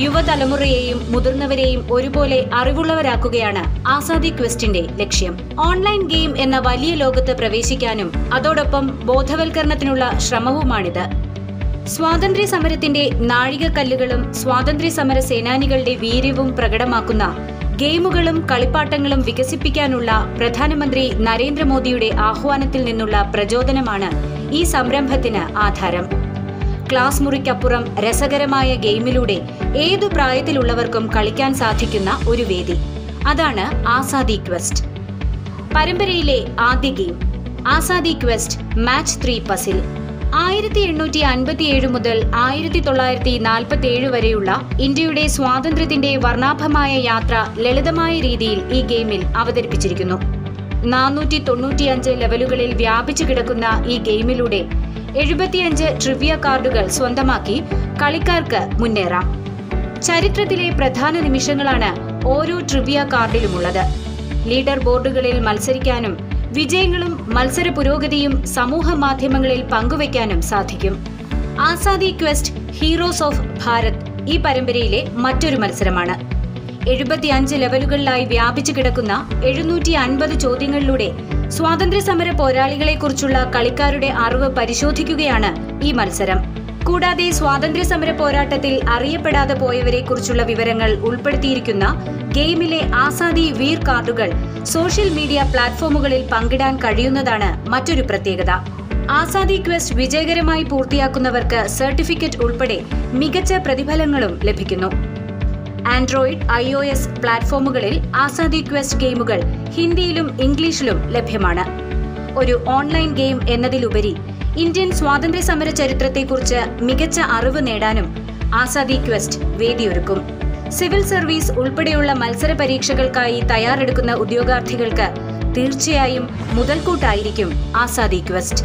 യുവതലമുറയെയും മുതിർന്നവരെയും ഒരുപോലെ അറിവുള്ളവരാക്കുകയാണ് ആസാദി ക്വസ്റ്റിന്റെ ലക്ഷ്യം online game എന്ന വലിയ ലോകത്ത് പ്രവേശിക്കാനും അതോടൊപ്പം ബോധവൽക്കരണത്തിനുള്ള ശ്രമവുമാണിത് സ്വാതന്ത്ര്യ സമരത്തിന്റെ നാഴികക്കല്ലുകളും സ്വാതന്ത്ര്യ സമര സേനാനികളുടെ വീര്യവും പ്രകടമാക്കുന്ന ഗെയിമുകളും കളിപ്പാട്ടങ്ങളും വികസിപ്പിക്കാനുള്ള പ്രധാനമന്ത്രി നരേന്ദ്രമോദിയുടെ ആഹ്വാനത്തിൽ നിന്നുള്ള പ്രചോദനമാണ് ഈ സംരംഭത്തിന് ആധാരം ക്ലാസ് മുറിക്കപ്പുറം രസകരമായ ഗെയിമിലൂടെ ഏതു പ്രായത്തിലുള്ളവർക്കും കളിക്കാൻ സാധിക്കുന്ന ഒരു വേദി അതാണ് ആസാദി ക്വസ്റ്റ് പരമ്പരയിലെ ആദ്യ game Azadi quest match three puzzle ആയിരത്തി എണ്ണൂറ്റി അൻപത്തിയേഴ് മുതൽ ആയിരത്തി തൊള്ളായിരത്തി നാൽപ്പത്തി ഏഴ് വരെയുള്ള ഇന്ത്യയുടെ സ്വാതന്ത്ര്യത്തിന്റെ വർണ്ണാഭമായ യാത്ര ലളിതമായ രീതിയിൽ ഈ ഗെയിമിൽ അവതരിപ്പിച്ചിരിക്കുന്നു നാനൂറ്റി തൊണ്ണൂറ്റിയഞ്ച് ലെവലുകളിൽ വ്യാപിച്ചു കിടക്കുന്ന ഈ ഗെയിമിലൂടെ എഴുപത്തിയഞ്ച് ട്രിവിയ കാർഡുകൾ സ്വന്തമാക്കി കളിക്കാർക്ക് മുന്നേറാം ചരിത്രത്തിലെ പ്രധാന നിമിഷങ്ങളാണ് ഓരോ ട്രിവിയ കാർഡിലുമുള്ളത് ലീഡർ ബോർഡുകളിൽ മത്സരിക്കാനും വിജയങ്ങളും മത്സര പുരോഗതിയും സമൂഹ മാധ്യമങ്ങളിൽ പങ്കുവയ്ക്കാനും സാധിക്കും Azadi quest heroes of Bharat ഈ പരമ്പരയിലെ മറ്റൊരു മത്സരമാണ് എഴുപത്തിയഞ്ച് ലെവലുകളിലായി വ്യാപിച്ചു കിടക്കുന്ന എഴുന്നൂറ്റി അൻപത് ചോദ്യങ്ങളിലൂടെ സ്വാതന്ത്ര്യ സമര പോരാളികളെക്കുറിച്ചുള്ള കളിക്കാരുടെ അറിവ് പരിശോധിക്കുകയാണ് ഈ മത്സരം കൂടാതെ സ്വാതന്ത്ര്യ സമര പോരാട്ടത്തിൽ അറിയപ്പെടാതെ പോയവരെക്കുറിച്ചുള്ള വിവരങ്ങൾ ഉൾപ്പെടുത്തിയിരിക്കുന്ന ഗെയിമിലെ ആസാദി വീർ കാർഡുകൾ സോഷ്യൽ മീഡിയ പ്ലാറ്റ്ഫോമുകളിൽ പങ്കിടാൻ കഴിയുന്നതാണ് മറ്റൊരു പ്രത്യേകത ആസാദി ക്വസ്റ്റ് വിജയകരമായി പൂർത്തിയാക്കുന്നവർക്ക് സർട്ടിഫിക്കറ്റ് ഉൾപ്പെടെ മികച്ച പ്രതിഫലങ്ങളും ലഭിക്കുന്നു ആൻഡ്രോയിഡ് ഐ ഒ എസ് പ്ലാറ്റ്ഫോമുകളിൽ ആസാദി ക്വസ്റ്റ് ഗെയിമുകൾ ഹിന്ദിയിലും ഇംഗ്ലീഷിലും ലഭ്യമാണ് ഒരു ഓൺലൈൻ ഗെയിം എന്നതിലുപരി ഇന്ത്യൻ സ്വാതന്ത്ര്യ സമര ചരിത്രത്തെക്കുറിച്ച് മികച്ച അറിവ് നേടാനും ആസാദി ക്വസ്റ്റ് വേദിയൊരുക്കും സിവിൽ സർവീസ് ഉൾപ്പെടെയുള്ള മത്സര പരീക്ഷകൾക്കായി തയ്യാറെടുക്കുന്ന ഉദ്യോഗാർത്ഥികൾക്ക് തീർച്ചയായും മുതൽക്കൂട്ടായിരിക്കും ആസാദി ക്വസ്റ്റ്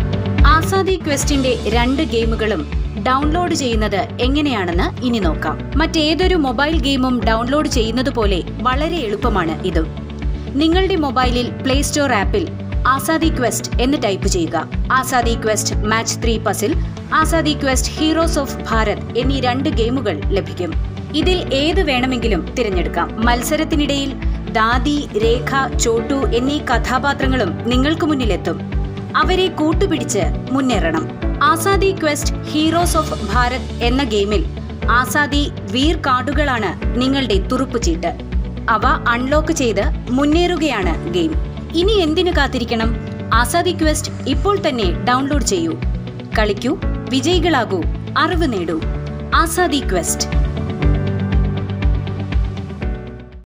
ആസാദി ക്വസ്റ്റിന്റെ രണ്ട് ഗെയിമുകളും ഡൗൺലോഡ് ചെയ്യുന്നത് എങ്ങനെയാണെന്ന് ഇനി നോക്കാം മറ്റേതൊരു മൊബൈൽ ഗെയിമും ഡൗൺലോഡ് ചെയ്യുന്നത് പോലെ വളരെ എളുപ്പമാണ് ഇതും നിങ്ങളുടെ മൊബൈലിൽ പ്ലേ സ്റ്റോർ ആപ്പിൽ ആസാദി ക്വസ്റ്റ് എന്ന് ടൈപ്പ് ചെയ്യുക Azadi quest match three puzzle Azadi quest heroes of Bharat എന്നീ രണ്ട് ഗെയിമുകൾ ലഭിക്കും ഇതിൽ ഏത് വേണമെങ്കിലും തിരഞ്ഞെടുക്കാം മത്സരത്തിനിടയിൽ ദാദി രേഖ ചോട്ടു എന്നീ കഥാപാത്രങ്ങളും നിങ്ങൾക്ക് മുന്നിലെത്തും അവരെ കൂട്ടുപിടിച്ച് മുന്നേറണം Azadi quest heroes of Bharat എന്ന ഗെയിമിൽ ആസാദി വീർ കാർഡുകളാണ് നിങ്ങളുടെ തുറുപ്പുചീട്ട് അവ അൺലോക്ക് ചെയ്ത് മുന്നേറുകയാണ് ഗെയിം ഇനി എന്തിനു കാത്തിരിക്കണം ആസാദി ക്വസ്റ്റ് ഇപ്പോൾ തന്നെ ഡൗൺലോഡ് ചെയ്യൂ കളിക്കൂ വിജയികളാകൂ അറിവ് നേടൂ ആസാദി ക്വസ്റ്റ്